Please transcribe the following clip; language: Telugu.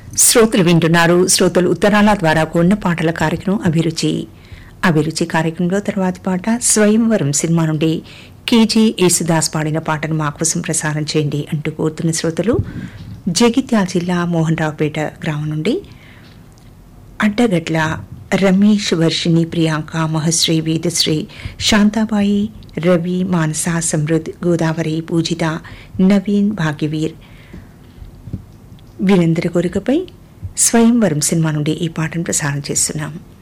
శ్రోతలు వింటున్నారు శ్రోతలు ఉత్తరాల ద్వారా కూడిన పాటల కార్యక్రమం అభిరుచి అభిరుచి కార్యక్రమంలో తర్వాతి పాట స్వయంవరం సినిమా నుండి కేజీ యేసుదాస్ పాడిన పాటను మా కోసం ప్రసారం చేయండి అంటూ కోరుతున్న శ్రోతలు జగిత్యాల జిల్లా మోహన్ రావుపేట గ్రామం నుండి అడ్డగట్ల రమేష్ వర్షిణి ప్రియాంక మహశ్రీ వేదశ్రీ శాంతాబాయి రవి మానస సమృద్ గోదావరి పూజిత నవీన్ భాగ్యవీర్ వీరందరి కోరికపై స్వయంవరం సినిమా నుండి ఈ పాటను ప్రసారం చేస్తున్నాం